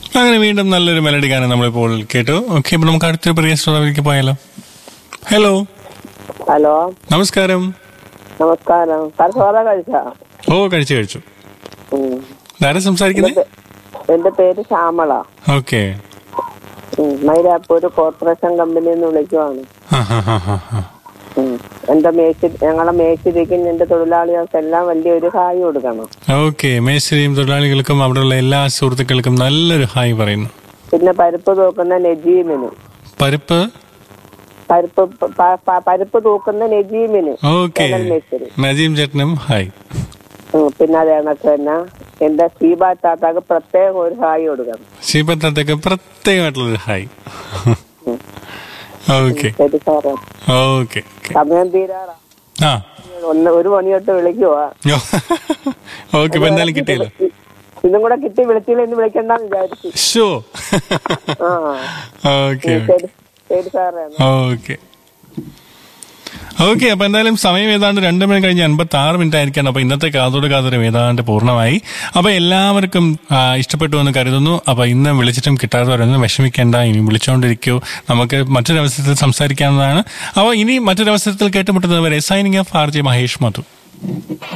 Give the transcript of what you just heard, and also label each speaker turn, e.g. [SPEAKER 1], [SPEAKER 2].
[SPEAKER 1] അങ്ങനെ വീണ്ടും നല്ലൊരു മെലഡി ഗാനം നമ്മളിപ്പോൾ കേട്ടു ഓക്കെ അപ്പൊ നമുക്ക് അടുത്തൊരു പ്രിയ ശ്രോതാവിലേക്ക് പോയാലോ ഹലോ
[SPEAKER 2] ഹലോ
[SPEAKER 1] നമസ്കാരം
[SPEAKER 2] നമസ്കാരം സാർ ചോറ കഴിച്ചാ
[SPEAKER 1] ഓ കഴിച്ചു കഴിച്ചു ആരാ സംസാരിക്കുന്നത്
[SPEAKER 2] എന്റെ പേര് ശ്യാമള
[SPEAKER 1] ഓക്കെ
[SPEAKER 2] ഉം. മൈലാപ്പൂര് കോർപ്പറേഷൻ കമ്പനിയിൽ നിന്ന് വിളിക്കുവാണ് ഉം. എന്റെ മേശി ഞങ്ങളെ മേശിരിക്കും എന്റെ തൊഴിലാളികൾക്ക് എല്ലാം വലിയൊരു ഹായ് കൊടുക്കണം
[SPEAKER 1] ഓക്കെ മേശ്രിയും തൊഴിലാളികൾക്കും അവിടെയുള്ള എല്ലാ സുഹൃത്തുക്കൾക്കും നല്ലൊരു ഹായ് പറയുന്നു
[SPEAKER 2] പിന്നെ പരിപ്പ് തൂക്കുന്ന നജീമിന്
[SPEAKER 1] പരിപ്പ്
[SPEAKER 2] പരിപ്പ് പ- പ- പരിപ്പ് തൂക്കുന്ന നജീമിന്
[SPEAKER 1] ഓക്കെ
[SPEAKER 2] ജനൽ മേശിരി
[SPEAKER 1] നജീം ചേട്ടനും ഹായ്
[SPEAKER 2] ഉം. പിന്നെ അത് കണക്ക് തന്നെ എന്റെ സീബ താത്താക്ക് പ്രത്യേകം ഒരു ഹായ് കൊടുക്കണം
[SPEAKER 1] ശിവത്തത്തേക്ക് പ്രത്യേകമായിട്ടുള്ളൊരു ഹായ് ഓക്കെ
[SPEAKER 2] ശരി സാറേ
[SPEAKER 1] ഓക്കെ
[SPEAKER 2] സമയം തീരാറാ
[SPEAKER 1] ആ
[SPEAKER 2] ഒന്ന് ഒരു മണി തൊട്ട് വിളിക്കുവാ
[SPEAKER 1] ഓക്കെ ഇപ്പൊ എന്തായാലും കിട്ടിയല്ലോ
[SPEAKER 2] ഇതും കൂടെ കിട്ടി വിളിച്ചില്ല എന്ന് വിളിക്കണ്ടെന്ന് വിചാരിച്ചു
[SPEAKER 1] ഷോ
[SPEAKER 2] ആ
[SPEAKER 1] ഓക്കെ
[SPEAKER 2] ശരി ശരി സാറേ എന്നാ.
[SPEAKER 1] ഓക്കെ ഓക്കെ അപ്പൊ എന്തായാലും സമയം ഏതാണ്ട് രണ്ട് മണി കഴിഞ്ഞ് അൻപത്തി ആറ് മിനിറ്റ് ആയിരിക്കാണ് അപ്പൊ ഇന്നത്തെ കാതോട് കാതോരം ഏതാണ്ട് പൂർണ്ണമായി അപ്പൊ എല്ലാവർക്കും ആ, ഇഷ്ടപ്പെട്ടു എന്ന് കരുതുന്നു അപ്പൊ ഇന്ന് വിളിച്ചിട്ടും കിട്ടാത്തവരൊന്നും വിഷമിക്കേണ്ട ഇനി വിളിച്ചുകൊണ്ടിരിക്കൂ നമുക്ക് മറ്റൊരവസരത്തിൽ സംസാരിക്കാവുന്നതാണ് അപ്പോൾ ഇനി മറ്റൊരവസരത്തിൽ കേട്ടുമുട്ടുന്നവരെ signing off RJ Mahesh Madhu മധു